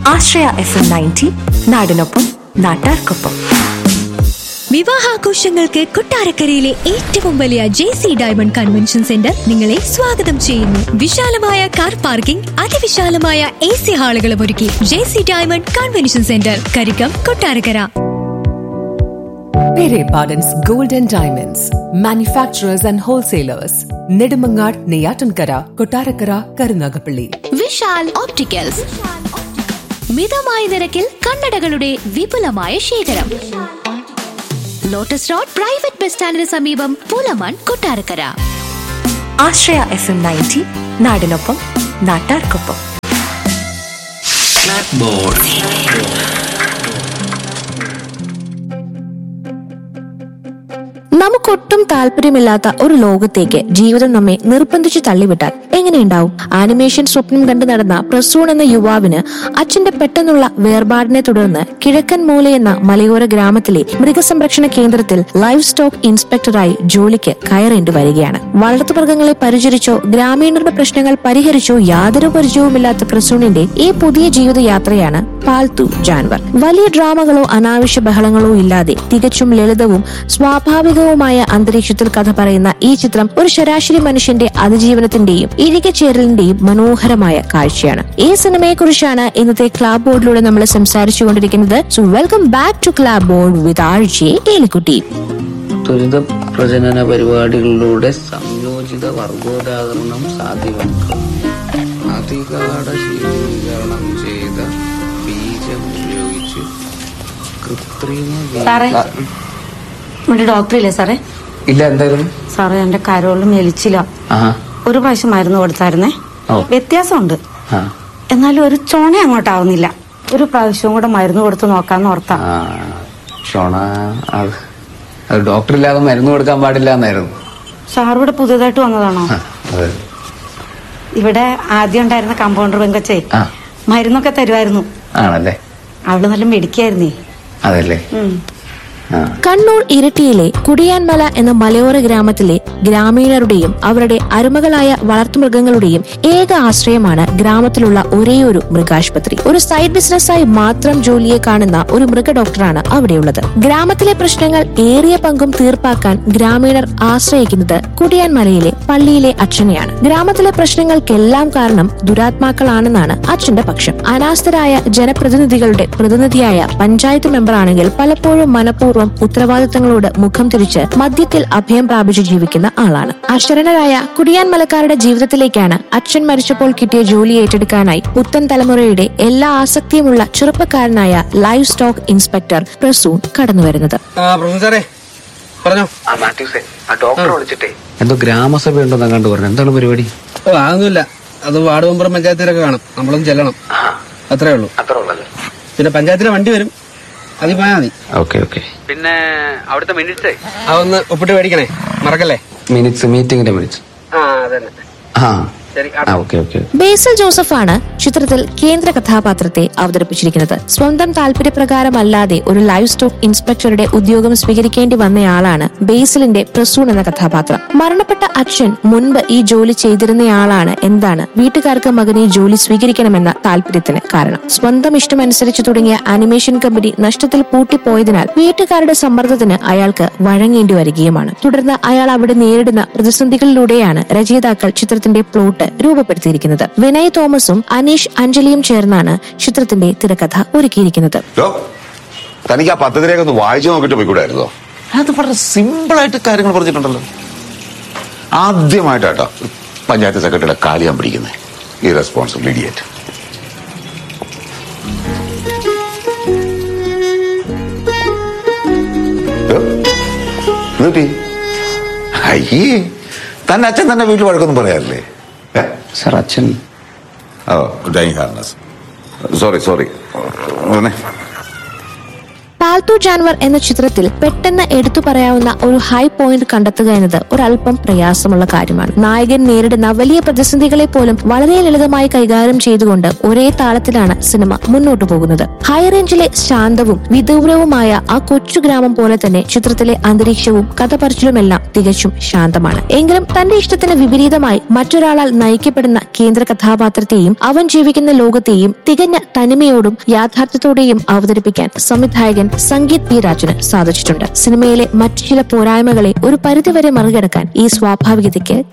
ആശ്രയ F M ninety നാടിനൊപ്പം നാട്ടാർക്കൊപ്പം വിവാഹാഘോഷങ്ങൾക്ക് കൊട്ടാരക്കരയിലെ ഏറ്റവും വലിയ J C diamond convention centre നിങ്ങളെ സ്വാഗതം ചെയ്യുന്നു വിശാലമായ കാർ പാർക്കിംഗ് അതിവിശാലമായ എ സി ഹാളുകളും ഒരുക്കി J C diamond convention centre Karikkam Kottarakkara Pere Pardon's Golden Diamonds, manufacturers and wholesalers, Nedumangad, Neyatankara, Kotarakara, Karunagapalli. Vishal opticals മിതമായ നിരക്കിൽ കണ്ണടകളുടെ വിപുലമായ ശേഖരം ലോട്ടസ് റോഡ് പ്രൈവറ്റ് ബസ് സ്റ്റാൻഡിന് സമീപം Pulamon Kottarakkara Ashraya F M ninety നാടിനൊപ്പം നാട്ടാർക്കൊപ്പം നമുക്കൊട്ടും താല്പര്യമില്ലാത്ത ഒരു ലോകത്തേക്ക് ജീവിതം നമ്മെ നിർബന്ധിച്ച് തള്ളിവിട്ടാൽ എങ്ങനെയുണ്ടാവും ആനിമേഷൻ സ്വപ്നം കണ്ടു നടന്ന പ്രസൂൺ എന്ന യുവാവിന് അച്ഛന്റെ പെട്ടെന്നുള്ള വേർപാടിനെ തുടർന്ന് കിഴക്കൻ മൂല എന്ന മലയോര ഗ്രാമത്തിലെ മൃഗസംരക്ഷണ കേന്ദ്രത്തിൽ ലൈഫ് സ്റ്റോക്ക് ഇൻസ്പെക്ടറായി ജോലിക്ക് കയറേണ്ടി വരികയാണ് വളർത്തുമൃഗങ്ങളെ പരിചരിച്ചോ ഗ്രാമീണരുടെ പ്രശ്നങ്ങൾ പരിഹരിച്ചോ യാതൊരു പരിചയവുമില്ലാത്ത പ്രസൂണിന്റെ ഈ പുതിയ ജീവിതയാത്രയാണ് പാൽത്തു ജാൻവർ വലിയ ഡ്രാമകളോ അനാവശ്യ ബഹളങ്ങളോ ഇല്ലാതെ തികച്ചും ലളിതവും സ്വാഭാവികവുമായ അന്തരീക്ഷത്തിൽ കഥ പറയുന്ന ഈ ചിത്രം ഒരു ശരാശരി മനുഷ്യന്റെ അതിജീവനത്തിന്റെയും ഇഴുകിച്ചേരലിന്റെയും മനോഹരമായ കാഴ്ചയാണ് ഈ സിനിമയെക്കുറിച്ചാണ് ഇന്നത്തെ ക്ലാബ് ബോർഡിലൂടെ നമ്മൾ സംസാരിച്ചുകൊണ്ടിരിക്കുന്നത് so welcome back to club board with R J Elikkutty ത്വരിത പ്രജനന പരിപാടികളിലൂടെ സംയോജിത വർഗോദാഹരണം സാധ്യമാക്കും അധികാട ശീതീകരണം ചെയ്ത ബീജം ഉപയോഗിച്ച് കൃത്രിമ സാറേ ബീജ- ഇവിടെ ഡോക്ടറില്ലേ സാറേ ഇല്ല എന്തായിരുന്നു സാറേ എന്റെ കരോളിൽ മെലിച്ചില്ല ആ ഒരു പ്രാവശ്യം മരുന്ന് കൊടുത്തായിരുന്നേ ഓ. വ്യത്യാസമുണ്ട് ആ എന്നാലും ഒരു ചോണ അങ്ങോട്ടാവുന്നില്ല ഒരു പ്രാവശ്യവും കൂടെ മരുന്ന് കൊടുത്ത് നോക്കാന്ന് ഓർത്താ ആ ഷോണ അത് അത് ഡോക്ടറില്ലാതെ മരുന്ന് കൊടുക്കാൻ പാടില്ല എന്നായിരുന്നു സാർ ഇവിടെ പുതിയതായിട്ട് വന്നതാണോ ആ, അതെ ഇവിടെ ആദ്യം ഉണ്ടായിരുന്ന കമ്പൗണ്ടർ വെങ്കച്ചേ ആ മരുന്നൊക്കെ തരുമായിരുന്നു ആണല്ലേ അവള് നല്ല മെഡിക്കായിരുന്നേ അതല്ലേ ഉം. ആ കണ്ണൂർ ഇരട്ടിയിലെ കുടിയാൻമല എന്ന മലയോര ഗ്രാമത്തിലെ ഗ്രാമീണരുടെയും അവരുടെ അരുമകളായ വളർത്തുമൃഗങ്ങളുടെയും ഏക ആശ്രയമാണ് ഗ്രാമത്തിലുള്ള ഒരേയൊരു മൃഗാശുപത്രി ഒരു സൈഡ് ബിസിനസ്സായി മാത്രം ജോലിയെ കാണുന്ന ഒരു മൃഗ ഡോക്ടറാണ് അവിടെയുള്ളത് ഗ്രാമത്തിലെ പ്രശ്നങ്ങൾ ഏറിയ പങ്കും തീർപ്പാക്കാൻ ഗ്രാമീണർ ആശ്രയിക്കുന്നത് കുടിയാൻമലയിലെ പള്ളിയിലെ അച്ഛനെയാണ് ഗ്രാമത്തിലെ പ്രശ്നങ്ങൾക്കെല്ലാം കാരണം ദുരാത്മാക്കളാണെന്നാണ് അച്ഛന്റെ പക്ഷം അനാസ്ഥരായ ജനപ്രതിനിധികളുടെ പ്രതിനിധിയായ പഞ്ചായത്ത് മെമ്പറാണെങ്കിൽ പലപ്പോഴും മനഃപൂർവ്വം ഉത്തരവാദിത്തങ്ങളോട് മുഖം തിരിച്ച് മദ്യത്തിൽ അഭയം പ്രാപിച്ച് ജീവിക്കുന്ന ആളാണ് അശരണരായ കുടിയാൻ മലക്കാരുടെ ജീവിതത്തിലേക്കാണ് അച്ഛൻ മരിച്ചപ്പോൾ കിട്ടിയ ജോലി ഏറ്റെടുക്കാനായി പുത്തൻ തലമുറയുടെ എല്ലാ ആസക്തിയുമുള്ള ചെറുപ്പക്കാരനായ ലൈഫ് സ്റ്റോക്ക് ഇൻസ്പെക്ടർ പ്രസൂൺ കടന്നുവരുന്നത് ആ പ്രൊഫസറെ പറഞ്ഞോ ആ മാത്യൂസേ ആ ഡോക്ടറെ വിളിച്ചിട്ടേ എന്തോ ഗ്രാമസഭ ഉണ്ടെന്ന് കണ്ടു പറഞ്ഞു എന്താണ് പരിപാടി ഓ അതൊന്നുമില്ല അത് വാർഡ് മെമ്പറും പഞ്ചായത്തിലൊക്കെ കാണും നമ്മളും ചെല്ലണം അത്രേ ഉള്ളൂ അത്ര ഉള്ളല്ലേ പിന്നെ പഞ്ചായത്തിലെ വണ്ടി വരും അതിൽ പോയാൽ മതി ഓക്കെ ഓക്കെ പിന്നെ അവിടുത്തെ മിനിറ്റ്സേ അതൊന്ന് ഒപ്പിട്ട് മേടിക്കണേ മറക്കല്ലേ മിനിറ്റ്സ് മീറ്റിംഗിന്റെ മിനിറ്റ്സ് ആ അതന്നെ ആ ശരി ആ ഓക്കെ ഓക്കെ ബേസൽ ജോസഫാണ് ചിത്രത്തിൽ കേന്ദ്ര കഥാപാത്രത്തെ അവതരിപ്പിച്ചിരിക്കുന്നത് സ്വന്തം താല്പര്യപ്രകാരമല്ലാതെ ഒരു ലൈഫ് സ്റ്റോക്ക് ഇൻസ്പെക്ടറുടെ ഉദ്യോഗം സ്വീകരിക്കേണ്ടി വന്നയാളാണ് ബേസലിന്റെ പ്രസൂൺ എന്ന കഥാപാത്രം മരണപ്പെട്ട അച്ഛൻ മുൻപ് ഈ ജോലി ചെയ്തിരുന്നയാളാണ് എന്താണ് വീട്ടുകാർക്ക് മകനെ ഈ ജോലി സ്വീകരിക്കണമെന്ന താല്പര്യത്തിന് കാരണം സ്വന്തം ഇഷ്ടമനുസരിച്ച് തുടങ്ങിയ ആനിമേഷൻ കമ്പനി നഷ്ടത്തിൽ പൂട്ടിപ്പോയതിനാൽ വീട്ടുകാരുടെ സമ്മർദ്ദത്തിന് അയാൾക്ക് വഴങ്ങേണ്ടി വരികയുമാണ് തുടർന്ന് അയാൾ അവിടെ നേരിടുന്ന പ്രതിസന്ധികളിലൂടെയാണ് രചയിതാക്കൾ ചിത്രത്തിന്റെ പ്ലോട്ട് രൂപപ്പെടുത്തിയിരിക്കുന്നത് വിനയ് തോമസും അനീഷ് അഞ്ജലിയും ചേർന്നാണ് ചിത്രത്തിന്റെ തിരക്കഥ ഒരുക്കിയിരിക്കുന്നത് ഡോ, തനിക്ക് ആ പദ്ധതിയിലേക്ക് ഒന്ന് വായിച്ചു നോക്കിട്ട് പോയിക്കൂടായിരുന്നോ അത് വളരെ സിമ്പിൾ ആയിട്ട് കാര്യങ്ങൾ പറഞ്ഞിട്ടുണ്ടല്ലോ ആദ്യമായിട്ടാട്ടോ പഞ്ചായത്ത് സെക്രട്ടറിയുടെ കാലി ഞാൻ പിടിക്കുന്നത് ഈ റെസ്പോൺസിബിൾ ഇഡിയറ്റ് അയ്യേ തന്റെ അച്ഛൻ തന്നെ വീട്ടിൽ വഴക്കൊന്നും പറയാറില്ലേ ഏ? സാർ അച്ഛൻ ഓ ഡൈങ് ഹാർനസ് സോറി സോറി പാൽത്തു ജാൻവർ എന്ന ചിത്രത്തിൽ പെട്ടെന്ന് എടുത്തു പറയാവുന്ന ഒരു ഹൈ പോയിന്റ് കണ്ടെത്തുക എന്നത് ഒരല്പം പ്രയാസമുള്ള കാര്യമാണ് നായകൻ നേരിടുന്ന വലിയ പ്രതിസന്ധികളെ പോലും വളരെ ലളിതമായി കൈകാര്യം ചെയ്തുകൊണ്ട് ഒരേ താളത്തിലാണ് സിനിമ മുന്നോട്ടു പോകുന്നത് ഹൈറേഞ്ചിലെ ശാന്തവും വിദൂരവുമായ ആ കൊച്ചു ഗ്രാമം പോലെ തന്നെ ചിത്രത്തിലെ അന്തരീക്ഷവും കഥ പറച്ചിലുമെല്ലാം തികച്ചും ശാന്തമാണ് എങ്കിലും തന്റെ ഇഷ്ടത്തിന് വിപരീതമായി മറ്റൊരാളാൽ നയിക്കപ്പെടുന്ന കേന്ദ്ര കഥാപാത്രത്തെയും അവൻ ജീവിക്കുന്ന ലോകത്തെയും തികഞ്ഞ തനിമയോടും യാഥാർത്ഥ്യത്തോടെയും അവതരിപ്പിക്കാൻ സംവിധായകൻ സംഗീത് പി രാജന് സാധിച്ചിട്ടുണ്ട് സിനിമയിലെ മറ്റു ചില പോരായ്മകളെ ഒരു പരിധിവരെ മറികടക്കാൻ ഈ സ്വാഭാവികതയ്ക്ക്